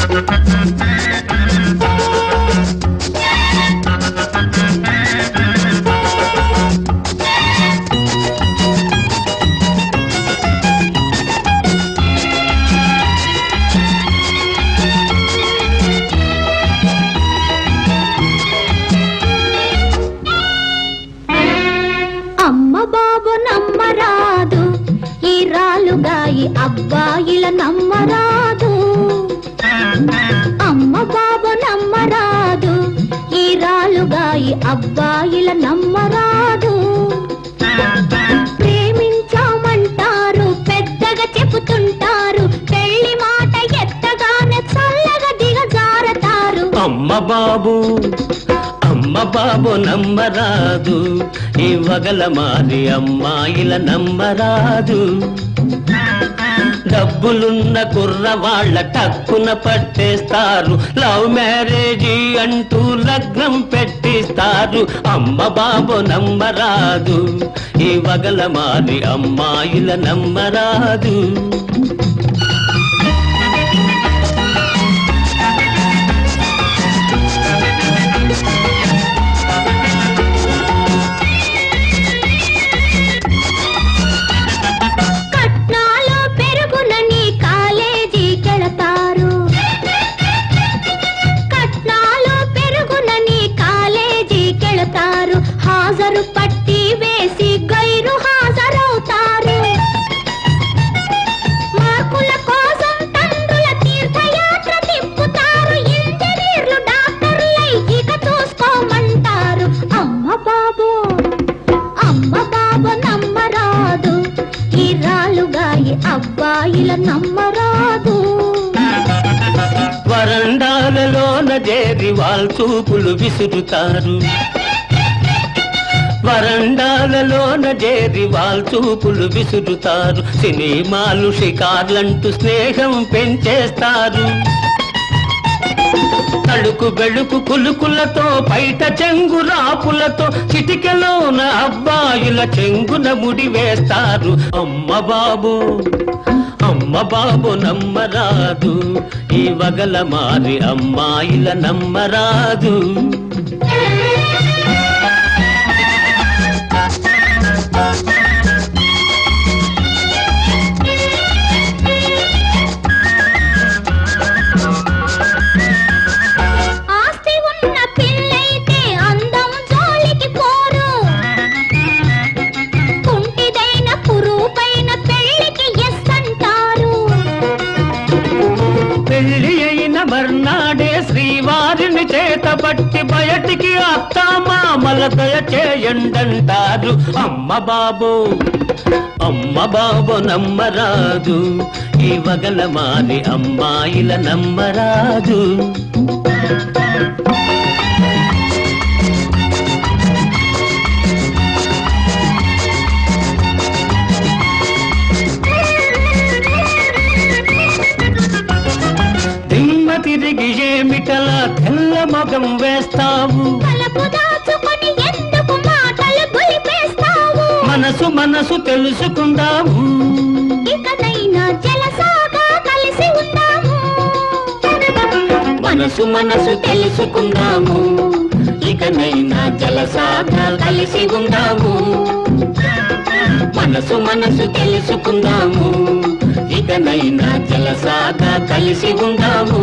అమ్మ బాబు నమ్మరాదు ఈ రాలుగాయి అబ్బాయిల నమ్మరాదు అమ్మ బాబు నమ్మరాదు ఈ రాలుగాయి అబ్బాయిల నమ్మరాదు ప్రేమించామంటారు పెద్దగా చెబుతుంటారు పెళ్లి మాట ఎత్తగానే చల్లగా దిగజారతారు అమ్మ బాబు అమ్మ బాబు నమ్మరాదు ఈ వగల మాది అమ్మాయిల నమ్మరాదు డబ్బులున్న కుర్రవాళ్ళ టక్కున పట్టేస్తారు లవ్ మ్యారేజీ అంటూ లగ్నం పెట్టిస్తారు అమ్మ బాబు నమ్మరాదు ఈ వగల మాది అమ్మాయిల నమ్మరాదు కట్నాలు పెరుగునని కాలేజీకెళతారు కట్నాలు పెరుగునని కాలేజీకెళతారు హాజరు పట్టి వేసి గైరు హాజరవుతారు మార్కుల కోసం తండ్రుల తీర్థయాత్ర తిప్పుతారు ఇంజనీర్లు డాక్టర్లై ఇక చూసుకోమంటారు అమ్మ బాబు అమ్మ బాబు నమ్మరాదు ఈ రాలుగాయి అబ్బాయిల నమ్మరాదు వరండాలలోన చేరి వాళ్ళ చూపులు విసురుతారు వరండాలలోన చేరి వాళ్ళ చూపులు విసురుతారు సినిమాలు షికార్లంటూ స్నేహం పెంచేస్తారు తడుకు బెడుకు కులుకులతో బయట చెంగు రాపులతో చిటికెలోన అబ్బాయిల చెంగున ముడి వేస్తారు అమ్మ బాబు అమ్మ బాబు నమ్మరాదు ఈ వగల మారి అమ్మాయిల నమ్మరాదు ఆస్తి ఉన్న పిల్లైతే అందం జోలికి పోరు కుంటిదైన కురూపైన పెళ్లికి ఎస్ అంటారు పెళ్లి అయిన మర్నాడే శ్రీవారిని చేతబట్టి బయటికి అత్త మామల దయ చేయండంటారు అమ్మ బాబు అమ్మ బాబు నమ్మరాదు ఈ వగల మాది అమ్మాయిల నమ్మరాదు దిమ్మ తిరిగి ఏమిటలా తెల్ల మగం వేస్తావు తలపు దాచుకొని ఎందుకు మాటలు గులిపేస్తావు మనసు మనసు తెలుసుకుందాము ఇకనైనా జలసాగా కలిసి ఉందాము మనసు మనసు తెలుసుకుందాము ఇకనైనా జలసాగా కలిసి ఉందాము మనసు మనసు తెలుసుకుందాము ఇకనైనా జలసాగా కలిసి ఉందాము